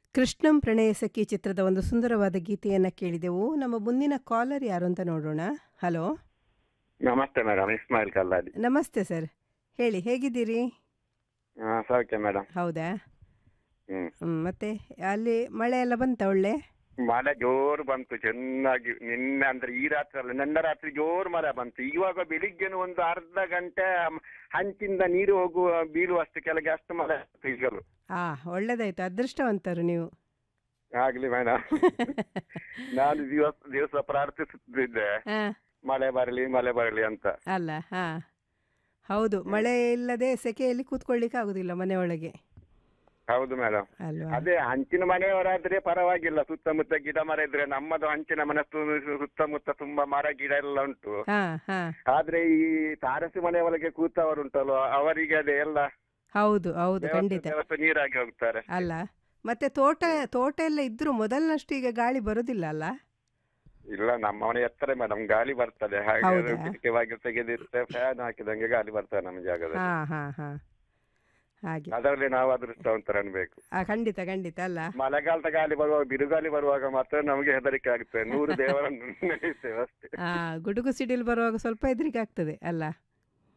ಕೃಷ್ಣಂ ಪ್ರಣಯ ಸಖಿ ಚಿತ್ರದ ಒಂದು ಸುಂದರವಾದ ಗೀತೆಯನ್ನು ಕೇಳಿದೆವು ನಮ್ಮ ಮುಂದಿನ ಕಾಲರ್ ಯಾರು ಅಂತ ನೋಡೋಣ ಹಲೋ ನಮಸ್ತೆ ಮೇಡಮ್ ಇಸ್ಮಾಯಿಲ್ ಕಲ್ಲಾಡಿ ನಮಸ್ತೆ ಸರ್ ಹೇಳಿ ಹೇಗಿದ್ದೀರಿ ಹಾ ಸೌಖ್ಯ ಮೇಡಮ್ ಹೌದಾ ಹ್ಮ್ ಹ್ಮ್, ಮತ್ತೆ ಅಲ್ಲಿ ಮಳೆ ಎಲ್ಲ ಬಂತ ಒಳ್ಳೆ ಮಳೆ ಜೋರು ಬಂತು ಚೆನ್ನಾಗಿ ನಿನ್ನೆ ಅಂದ್ರೆ ಈ ರಾತ್ರಿ ಅಲ್ಲ ನಿನ್ನೆ ರಾತ್ರಿ ಜೋರು ಮಳೆ ಬಂತು ಇವಾಗ ಬೆಳಿಗ್ಗೆನು ಒಂದು ಅರ್ಧ ಗಂಟೆ ಮ್, ಹಂಚಿಂದ ನೀರು ಹೋಗುವ ಬೀಳುವಷ್ಟು ಕೆಳಗೆ ಅಷ್ಟು ಮಳೆ ಬಂತು ಈಗಲೂ ಆ ಒಳ್ಳೇದಾಯ್ತು ಅದೃಷ್ಟವಂತರು ನೀವು ಆಗ್ಲಿ ಮೇಡಮ್ ನಾನು ದಿವಸ ದಿವಸ ಪ್ರಾರ್ಥಿಸುತ್ತಿದ್ದೆ ಹಾ ಮಳೆ ಬರಲಿ ಮಳೆ ಬರಲಿ ಅಂತ ಅಲ್ಲ ಹಾ ಹೌದು ಮಳೆ ಇಲ್ಲದೆ ಸೆಕೆಯಲ್ಲಿ ಕೂತ್ಕೊಳ್ಳಿಕ್ಕೆ ಆಗುದಿಲ್ಲ ಮನೆ ಒಳಗೆ ಹೌದು ಮೇಡಮ್ ಅಲ್ವಾ ಅದೇ ಹಂಚಿನ ಮನೆಯವರಾದ್ರೆ ಪರವಾಗಿಲ್ಲ ಸುತ್ತಮುತ್ತ ಗಿಡ ಮರ ಇದ್ರೆ ನಮ್ಮದು ಹಂಚಿನ ಮನೆ ಸು- ಸುತ್ತಮುತ್ತ ತುಂಬಾ ಮರ ಗಿಡ ಎಲ್ಲ ಉಂಟು ಹಾ ಹಾ ಆದ್ರೆ ಈ ತಾರಸಿ ಮನೆ ಒಳಗೆ ಕೂತವರುಂಟಲ್ವ ಅವರಿಗೆ ಅದೇ ಎಲ್ಲ ಹೌದು ಹೌದು ದೇವಸ್ಥಾನ- ಖಂಡಿತ ದೇವಸ್ಥಾನ ನೀರಾಗಿ ಹೋಗ್ತಾರೆ ಅಲ್ಲ ಮತ್ತೆ ತೋಟ ತೋಟ ಎಲ್ಲ ಇದ್ರು ಮೊದಲಿನಷ್ಟು ಈಗ ಗಾಳಿ ಬರುದಿಲ್ಲ ಅಲ್ಲ ಇಲ್ಲ ನಮ್ಮ ಮನೆ ಎತ್ತರ ಮೇಡಮ್ ಗಾಳಿ ಬರ್ತದೆ ಹಾಗೆ ಹೌದಾ? ಕಿಟಕಿ ಬಾಗಿಲು ತೆಗೆದಿರುತ್ತೆ ಫ್ಯಾನ್ ಹಾಕಿದಂಗೆ ಗಾಳಿ ಬರ್ತದೆ ನಮ್ಮ ಜಾಗದಲ್ಲಿ ಹಾ ಹಾ ಹಾ ಹಾಗೆ ಅದರಲ್ಲಿ ನಾವು ಅದೃಷ್ಟವಂತರ ಅನ್ಬೇಕು ಆ, ಖಂಡಿತ ಖಂಡಿತ ಅಲ್ಲ ಮಳೆಗಾಲದ ಗಾಳಿ ಬರುವಾಗ ಬಿರುಗಾಳಿ ಬರುವಾಗ ಮಾತ್ರ ನಮಗೆ ಹೆದರಿಕೆ ಆಗುತ್ತೆ ನೂರು ದೇವರನ್ನು ನೆನೆಸ್ತೇವೆ ಅಷ್ಟೇ ಆ ಗುಡುಗು ಸಿಡಿಲು ಬರುವಾಗ ಸ್ವಲ್ಪ ಹೆದರಿಕೆ ಆಗ್ತದೆ ಅಲ್ಲ